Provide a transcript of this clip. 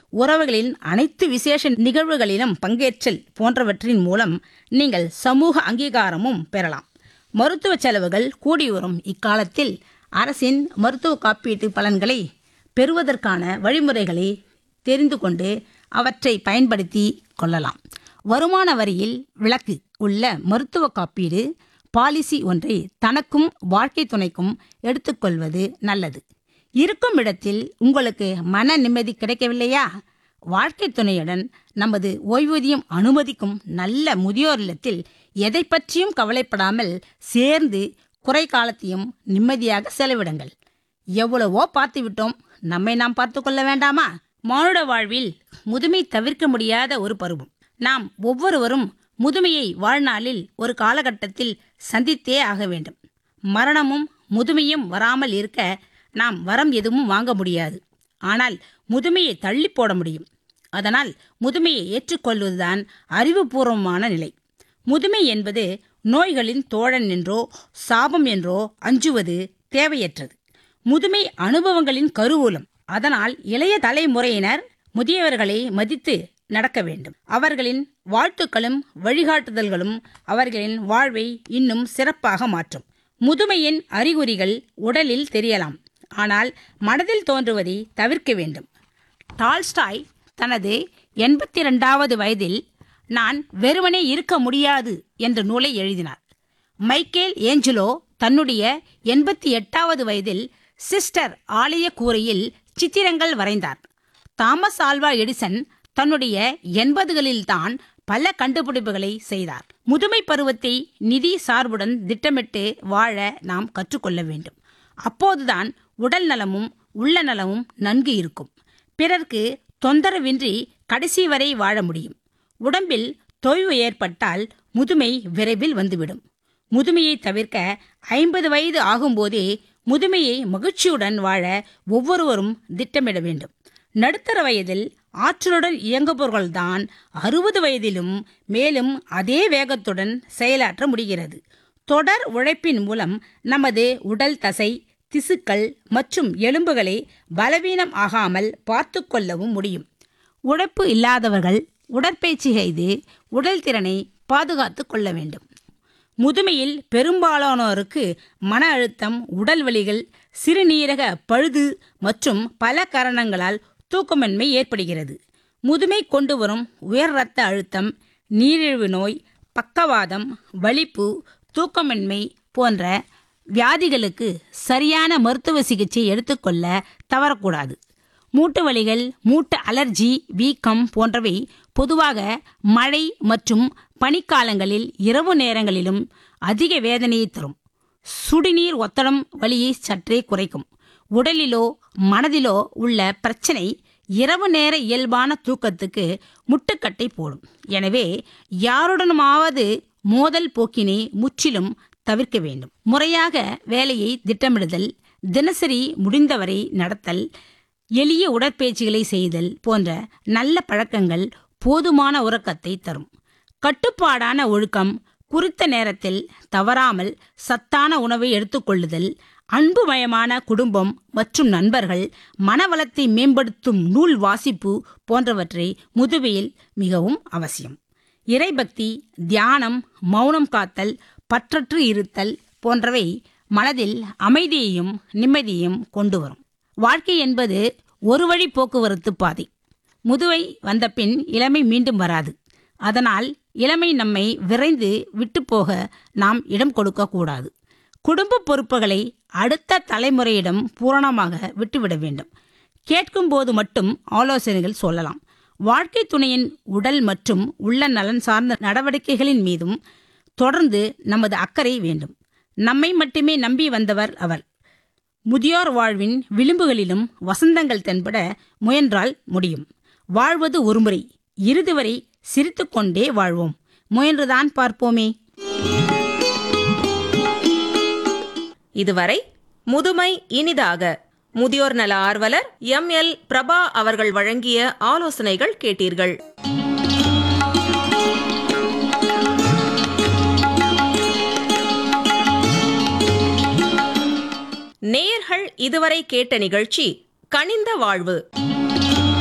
உறவுகளின் அனைத்து விசேஷ நிகழ்வுகளிலும் பங்கேற்றல் போன்றவற்றின் மூலம் நீங்கள் சமூக அங்கீகாரமும் பெறலாம் மருத்துவ செலவுகள் கூடி வரும் இக்காலத்தில் அரசின் மருத்துவ காப்பீட்டு பலன்களை பெறுவதற்கான வழிமுறைகளை தெரிந்து கொண்டு அவற்றை பயன்படுத்தி கொள்ளலாம் வருமான வரியில் விலக்கு உள்ள மருத்துவ காப்பீடு பாலிசி ஒன்றை தனக்கும் வாழ்க்கை துணைக்கும் எடுத்துக்கொள்வது நல்லது இருக்கும் இடத்தில் உங்களுக்கு மன நிம்மதி கிடைக்கவில்லையா வாழ்க்கை துணையுடன் நமது ஓய்வூதியம் அனுமதிக்கும் நல்ல முதியோர் இல்லத்தில் எதை பற்றியும் கவலைப்படாமல் சேர்ந்து குறை காலத்தையும் நிம்மதியாக செலவிடுங்கள் எவ்வளவோ பார்த்து விட்டோம் நம்மை நாம் பார்த்து கொள்ள வேண்டாமா மானுட வாழ்வில் முதுமை தவிர்க்க முடியாத ஒரு பருவம் நாம் ஒவ்வொருவரும் முதுமையை வாழ்நாளில் ஒரு காலகட்டத்தில் சந்தித்தே ஆக வேண்டும் மரணமும் முதுமையும் வராமல் இருக்க நாம் வரம் எதுவும் வாங்க முடியாது ஆனால் முதுமையை தள்ளி போட முடியும் அதனால் முதுமையை ஏற்றுக்கொள்வதுதான் அறிவுபூர்வமான நிலை முதுமை என்பது நோய்களின் தோழன் என்றோ சாபம் என்றோ அஞ்சுவது தேவையற்றது முதுமை அனுபவங்களின் கருவூலம் அதனால் இளைய தலைமுறையினர் முதியவர்களை மதித்து நடக்க வேண்டும் அவர்களின் வாழ்த்துக்களும் வழிகாட்டுதல்களும் அவர்களின் வாழ்வை இன்னும் சிறப்பாக மாற்றும் முதுமையின் அறிகுறிகள் உடலில் தெரியலாம் ஆனால் மனதில் தோன்றுவதை தவிர்க்க வேண்டும் டால்ஸ்டாய் தனது எண்பத்தி ரெண்டாவது வயதில் நான் வெறுமனே இருக்க முடியாது என்ற நூலை எழுதினார் மைக்கேல் ஏஞ்சலோ தன்னுடைய எண்பத்தி எட்டாவது வயதில் சிஸ்டர் ஆலய கூரையில் சித்திரங்கள் வரைந்தார் தாமஸ் ஆல்வா எடிசன் தன்னுடைய எண்பதுகளில்தான் பல கண்டுபிடிப்புகளை செய்தார் முதுமை பருவத்தை நிதி சார்புடன் திட்டமிட்டு வாழ நாம் கற்றுக்கொள்ள வேண்டும் அப்போதுதான் உடல் நலமும் உள்ள நலமும் நன்கு இருக்கும் பிறர்க்கு தொந்தரவின்றி கடைசி வரை வாழ முடியும் உடம்பில் தொய்வு ஏற்பட்டால் முதுமை விரைவில் வந்துவிடும் முதுமையை தவிர்க்க ஐம்பது வயது ஆகும்போதே முதுமையை மகிழ்ச்சியுடன் வாழ ஒவ்வொருவரும் திட்டமிட வேண்டும் நடுத்தர வயதில் ஆற்றலுடன் இயங்குபவர்கள்தான் அறுபது வயதிலும் மேலும் அதே வேகத்துடன் செயலாற்ற முடிகிறது தொடர் உழைப்பின் மூலம் நமது உடல் தசை திசுக்கள் மற்றும் எலும்புகளை பலவீனம் ஆகாமல் பார்த்து கொள்ளவும் முடியும் உழைப்பு இல்லாதவர்கள் உடற்பயிற்சி செய்து உடல் திறனை பாதுகாத்து கொள்ள வேண்டும் முதுமையில் பெரும்பாலானோருக்கு மன அழுத்தம் உடல் வலிகள் சிறுநீரக பழுது மற்றும் பல காரணங்களால் தூக்கமின்மை ஏற்படுகிறது முதுமை கொண்டு வரும் உயர் இரத்த அழுத்தம் நீரிழிவு நோய் பக்கவாதம் வலிப்பு தூக்கமின்மை போன்ற வியாதிகளுக்கு சரியான மருத்துவ சிகிச்சை எடுத்துக்கொள்ள தவறக்கூடாது மூட்டு வலிகள் மூட்டு அலர்ஜி வீக்கம் போன்றவை பொதுவாக மழை மற்றும் பனிக்காலங்களில் இரவு நேரங்களிலும் அதிக வேதனையை தரும் சுடிநீர் ஒத்தடம் வலியை சற்றே குறைக்கும் உடலிலோ மனதிலோ உள்ள பிரச்சனை இரவு நேர இயல்பான தூக்கத்துக்கு முட்டுக்கட்டை போடும் எனவே யாருடனுமாவது மோதல் போக்கினை முற்றிலும் தவிர்க்க வேண்டும் முறையாக வேலையை திட்டமிடுதல் தினசரி முடிந்தவரை நடத்தல் எளிய உடற்பயிற்சிகளை செய்தல் போன்ற நல்ல பழக்கங்கள் போதுமான உறக்கத்தை தரும் கட்டுப்பாடான ஒழுக்கம் குறித்த நேரத்தில் தவறாமல் சத்தான உணவை எடுத்துக்கொள்ளுதல் அன்புமயமான குடும்பம் மற்றும் நண்பர்கள் மனவளத்தை மேம்படுத்தும் நூல் வாசிப்பு போன்றவற்றை முதுமையில் மிகவும் அவசியம் இறைபக்தி தியானம் மௌனம் காத்தல் பற்றற்று இருத்தல் போன்றவை மனதில் அமைதியையும் நிம்மதியையும் கொண்டு வரும் வாழ்க்கை என்பது ஒரு வழி போக்குவரத்து பாதை முதுவை வந்தபின் இளமை மீண்டும் வராது அதனால் இளமை நம்மை விரைந்து விட்டு போக நாம் இடம் கொடுக்கக்கூடாது குடும்ப பொறுப்புகளை அடுத்த தலைமுறையிடம் பூரணமாக விட்டுவிட வேண்டும் கேட்கும்போது மட்டும் ஆலோசனைகள் சொல்லலாம் வாழ்க்கை துணையின் உடல் மற்றும் உள்ள நலன் சார்ந்த நடவடிக்கைகளின் மீதும் தொடர்ந்து நமது அக்கறை வேண்டும் நம்மை மட்டுமே நம்பி வந்தவர் அவர் முதியோர் வாழ்வின் விளிம்புகளிலும் வசந்தங்கள் தென்பட முயன்றால் முடியும் வாழ்வது ஒருமுறை இறுதி வரை சிரித்துக்கொண்டே வாழ்வோம் முயன்றுதான் பார்ப்போமே இதுவரை முதுமை இனிதாக முதியோர் நல ஆர்வலர் எம் எல் பிரபா அவர்கள் வழங்கிய ஆலோசனைகள் கேட்டீர்கள் நேயர்கள் இதுவரை கேட்ட நிகழ்ச்சி கனிந்த வாழ்வு